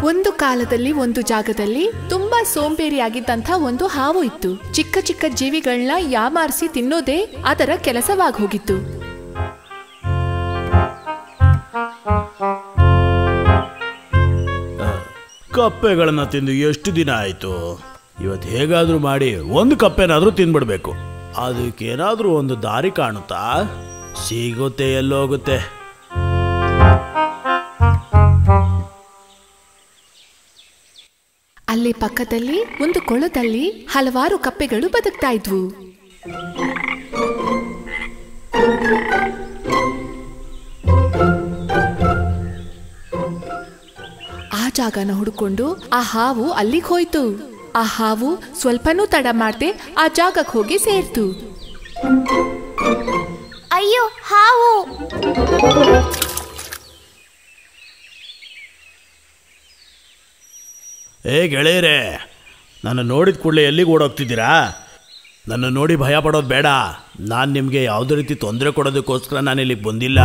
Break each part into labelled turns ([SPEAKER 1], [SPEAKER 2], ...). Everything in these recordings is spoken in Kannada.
[SPEAKER 1] ಒಂದು ಕಾಲದಲ್ಲಿ ಒಂದು ಜಾಗದಲ್ಲಿ ತುಂಬಾ ಸೋಂಬೇರಿಯಾಗಿದ್ದಂಥ ಒಂದು ಹಾವು ಇತ್ತು ಚಿಕ್ಕ ಚಿಕ್ಕ ಜೀವಿಗಳನ್ನ ಯಾಮಾರಿಸಿ ತಿನ್ನೋದೇ ಅದರ ಕೆಲಸವಾಗಿ ಹೋಗಿತ್ತು
[SPEAKER 2] ಕಪ್ಪೆಗಳನ್ನ ತಿಂದು ಎಷ್ಟು ದಿನ ಆಯ್ತು ಇವತ್ತು ಹೇಗಾದ್ರೂ ಮಾಡಿ ಒಂದು ಕಪ್ಪೆನಾದ್ರೂ ತಿನ್ಬಿಡ್ಬೇಕು ಅದಕ್ಕೇನಾದ್ರೂ ಒಂದು ದಾರಿ ಕಾಣುತ್ತಾ ಸಿಗುತ್ತೆ ಎಲ್ಲೋಗುತ್ತೆ
[SPEAKER 1] ಅಲ್ಲಿ ಪಕ್ಕದಲ್ಲಿ ಒಂದು ಕೊಳದಲ್ಲಿ ಹಲವಾರು ಕಪ್ಪೆಗಳು ಬದುಕ್ತಾ ಇದ್ವು ಆ ಜಾಗನ ಹುಡುಕೊಂಡು ಆ ಹಾವು ಅಲ್ಲಿಗೆ ಹೋಯ್ತು ಆ ಹಾವು ಸ್ವಲ್ಪನೂ ತಡ ಮಾಡ್ದೆ ಆ ಜಾಗಕ್ಕೆ ಹೋಗಿ ಸೇರ್ತು
[SPEAKER 3] ಅಯ್ಯೋ ಹಾವು
[SPEAKER 2] ಏ ಗೆಳೆಯರೇ ನನ್ನ ನೋಡಿದ ಕೂಡಲೇ ಎಲ್ಲಿಗೆ ಓಡೋಗ್ತಿದ್ದೀರಾ ನನ್ನ ನೋಡಿ ಭಯ ಪಡೋದು ಬೇಡ ನಾನು ನಿಮಗೆ ಯಾವುದೇ ರೀತಿ ತೊಂದರೆ ಕೊಡೋದಕ್ಕೋಸ್ಕರ ನಾನು ಇಲ್ಲಿಗೆ ಬಂದಿಲ್ಲ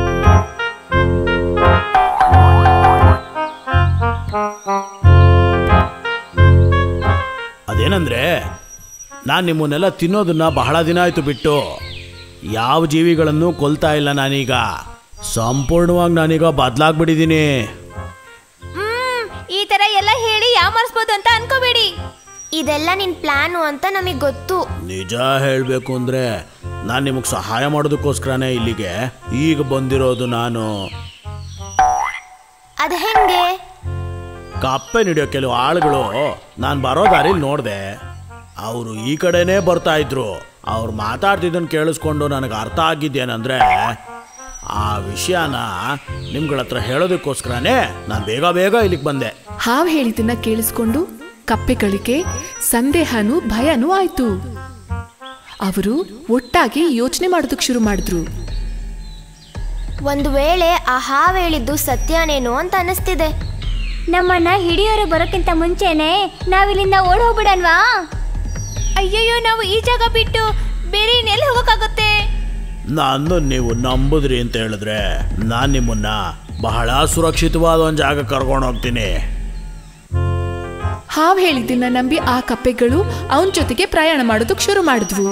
[SPEAKER 2] ಅದೇನಂದ್ರೆ ನಾನು ನಿಮ್ಮನ್ನೆಲ್ಲ ತಿನ್ನೋದನ್ನ ಬಹಳ ದಿನ ಆಯ್ತು ಬಿಟ್ಟು ಯಾವ ಜೀವಿಗಳನ್ನು ಕೊಲ್ತಾ ಇಲ್ಲ ನಾನೀಗ ಸಂಪೂರ್ಣವಾಗಿ ನಾನೀಗ ಬದಲಾಗ್ಬಿಟ್ಟಿದ್ದೀನಿ
[SPEAKER 3] ಹ್ಮ್ ಈ ತರ ಎಲ್ಲ ಹೇಳಿ ಯಾಮಾರಿಸ್ಬೋದು ಅಂತ ಅನ್ಕೋಬೇಡಿ ಇದೆಲ್ಲ ನಿನ್ ಪ್ಲಾನು ಅಂತ ನಮಗೆ ಗೊತ್ತು
[SPEAKER 2] ನಿಜ ಹೇಳಬೇಕು ಅಂದರೆ ನಾನು ನಿಮಗೆ ಸಹಾಯ ಮಾಡೋದಕ್ಕೋಸ್ಕರನೇ ಇಲ್ಲಿಗೆ ಈಗ ಬಂದಿರೋದು ನಾನು
[SPEAKER 3] ಅದ್ ಹೆಂಗೆ
[SPEAKER 2] ಕಪ್ಪೆ ಹಿಡಿಯೋ ಕೆಲವು ಆಳುಗಳು ನಾನು ಬರೋ ದಾರಿಲಿ ನೋಡಿದೆ ಅವರು ಈ ಕಡೆನೇ ಬರ್ತಾ ಇದ್ರು ಅವ್ರು ಮಾತಾಡ್ತಿದ್ದನ್ನು ಕೇಳಿಸ್ಕೊಂಡು ನನಗೆ ಅರ್ಥ ಆಗಿದ್ದೇನೆಂದ್ರೆ ಆ ವಿಷಯನ ನಿಮ್ಗಳ ಹತ್ರ ಹೇಳೋದಕ್ಕೋಸ್ಕರನೇ ನಾನು ಬೇಗ ಬೇಗ ಇಲ್ಲಿಗೆ ಬಂದೆ
[SPEAKER 1] ಹಾವು ಹೇಳಿದ್ದನ್ನ ಕೇಳಿಸ್ಕೊಂಡು ಕಪ್ಪೆಗಳಿಗೆ ಸಂದೇಹನೂ ಭಯನೂ ಆಯ್ತು ಅವರು ಒಟ್ಟಾಗಿ ಯೋಚನೆ ಮಾಡೋದಕ್ಕೆ ಶುರು ಮಾಡಿದ್ರು
[SPEAKER 3] ಒಂದು ವೇಳೆ ಆ ಹಾವು ಹೇಳಿದ್ದು ಸತ್ಯನೇನೋ ಅಂತ ಅನಿಸ್ತಿದೆ
[SPEAKER 4] ನಮ್ಮನ್ನ ಹಿಡಿಯೋರು ಬರೋಕ್ಕಿಂತ ಮುಂಚೆನೆ ನಾವಿಲ್ಲಿಂದ ಓಡ್ ಹೋಗ್ಬಿಡನ್ವಾ
[SPEAKER 3] ಅಯ್ಯಯ್ಯೋ ನಾವು ಈ ಜಾಗ ಬಿಟ್ಟು ಬೇರೆ ಇನ್ನೆಲ್ಲಿ ಹೋಗಕ್ಕಾಗುತ್ತೆ
[SPEAKER 2] ನಾನು ನೀವು ನಂಬುದ್ರಿ ಅಂತ ಹೇಳಿದ್ರೆ ನಾನು ನಿಮ್ಮನ್ನ ಬಹಳ ಸುರಕ್ಷಿತವಾದ ಒಂದು ಜಾಗ ಕರ್ಕೊಂಡು ಹೋಗ್ತೀನಿ
[SPEAKER 1] ಹಾವು ಹೇಳಿದ್ದನ್ನ ನಂಬಿ ಆ ಕಪ್ಪೆಗಳು ಅವನ ಜೊತೆಗೆ ಪ್ರಯಾಣ ಮಾಡೋದಕ್ಕೆ ಶುರು ಮಾಡಿದ್ವು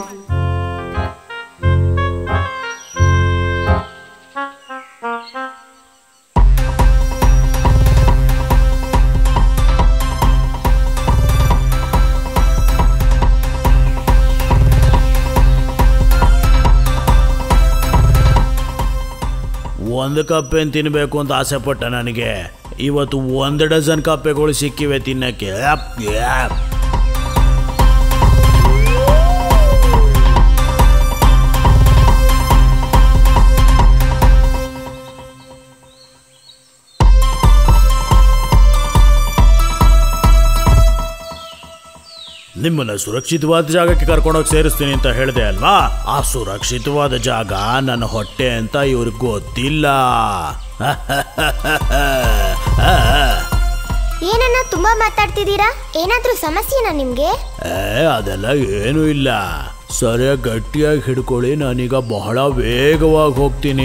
[SPEAKER 2] ಒಂದು ಕಪ್ಪೆನ್ ತಿನ್ನಬೇಕು ಅಂತ ಆಸೆ ಪಟ್ಟ ನನಗೆ ಇವತ್ತು ಒಂದು ಡಜನ್ ಕಪ್ಪೆಗಳು ಸಿಕ್ಕಿವೆ ತಿನ್ನಕ್ಕೆ ಯಪ್, ಯಪ್. ನಿಮ್ಮನ್ನ ಸುರಕ್ಷಿತವಾದ ಜಾಗಕ್ಕೆ ಕರ್ಕೊಂಡೋಗಿ ಸೇರಿಸ್ತೀನಿ ಅಂತ ಹೇಳಿದೆ ಅಲ್ವಾ ಆ ಸುರಕ್ಷಿತವಾದ ಜಾಗ ನನ್ನ ಹೊಟ್ಟೆ ಅಂತ ಇವ್ರಿಗೆ ಗೊತ್ತಿಲ್ಲ
[SPEAKER 3] ಏನನ್ನ ತುಂಬಾ ಮಾತಾಡ್ತಿದ್ದೀರಾ ಏನಾದ್ರೂ ಸಮಸ್ಯೆನಾ ನಿಮ್ಗೆ
[SPEAKER 2] ಏ ಅದೆಲ್ಲ ಏನೂ ಇಲ್ಲ ಸರಿಯಾಗಿ ಗಟ್ಟಿಯಾಗಿ ಹಿಡ್ಕೊಳ್ಳಿ ನಾನೀಗ ಬಹಳ ವೇಗವಾಗಿ ಹೋಗ್ತೀನಿ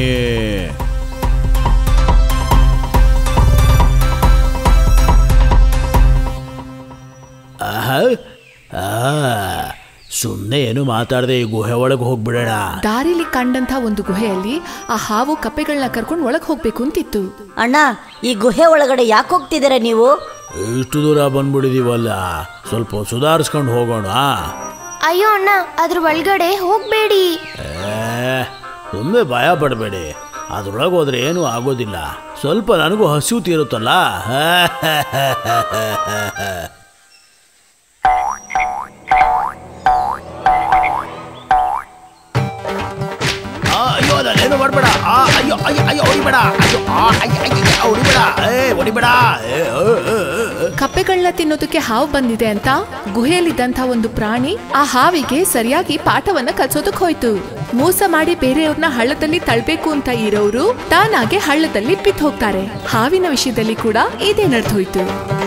[SPEAKER 2] ಸುಮ್ಮನೆ ಏನು ಮಾತಾಡದೆ ಈ ಗುಹೆ ಒಳಗೆ ಹೋಗ್ಬಿಡೋಣ
[SPEAKER 1] ದಾರಿಲಿ ಕಂಡಂತ ಒಂದು ಗುಹೆಯಲ್ಲಿ ಆ ಹಾವು ಕಪ್ಪೆಗಳನ್ನ ಕರ್ಕೊಂಡು ಒಳಗ್ ಹೋಗ್ಬೇಕು ಅಂತಿತ್ತು
[SPEAKER 5] ಅಣ್ಣ ಈ ಗುಹೆ ಒಳಗಡೆ ಯಾಕೆ ಹೋಗ್ತಿದ್ದೀರಾ ನೀವು
[SPEAKER 2] ಇಷ್ಟು ದೂರ ಬಂದ್ಬಿಡಿದೀವಲ್ಲ ಸ್ವಲ್ಪ ಸುಧಾರಿಸ್ಕೊಂಡು ಹೋಗೋಣ
[SPEAKER 3] ಅಯ್ಯೋ ಅಣ್ಣ ಅದ್ರ ಒಳಗಡೆ ಹೋಗ್ಬೇಡಿ
[SPEAKER 2] ಸುಮ್ಮನೆ ಭಯ ಪಡಬೇಡಿ ಅದ್ರೊಳಗೆ ಹೋದ್ರೆ ಏನೂ ಆಗೋದಿಲ್ಲ ಸ್ವಲ್ಪ ನನಗೂ ಹಸಿವು ತೀರುತ್ತಲ್ಲ ಆ, ಅಯ್ಯೋ ನಾನೇನು ಮಾಡಬೇಡ ಅಯ್ಯೋ ಅಯ್ಯೋ ಅಯ್ಯೋ ಹೊಡಿಬೇಡ ಅಯ್ಯೋ ಆ, ಅಯ್ಯ, ಅಯ್ಯ, ಅಯ್ಯ, ಹೊಡಿಬೇಡ ಏ ಹೊಡಿಬೇಡ ಏ, ಏ, ಏ, ಏ, ಏ.
[SPEAKER 1] ಕಪ್ಪೆಗಳನ್ನ ತಿನ್ನೋದಕ್ಕೆ ಹಾವು ಬಂದಿದೆ ಅಂತ ಗುಹೆಯಲ್ಲಿದ್ದಂಥ ಒಂದು ಪ್ರಾಣಿ ಆ ಹಾವಿಗೆ ಸರಿಯಾಗಿ ಪಾಠವನ್ನ ಕಲ್ಸೋದಕ್ ಹೋಯ್ತು ಮೋಸ ಮಾಡಿ ಬೇರೆಯವ್ರನ್ನ ಹಳ್ಳದಲ್ಲಿ ತಳ್ಬೇಕು ಅಂತ ಇರೋರು ತಾನಾಗೆ ಹಳ್ಳದಲ್ಲಿ ಬಿದ್ದು ಹೋಗ್ತಾರೆ ಹಾವಿನ ವಿಷಯದಲ್ಲಿ ಕೂಡ ಇದೇ ನಡೆದೋಯ್ತು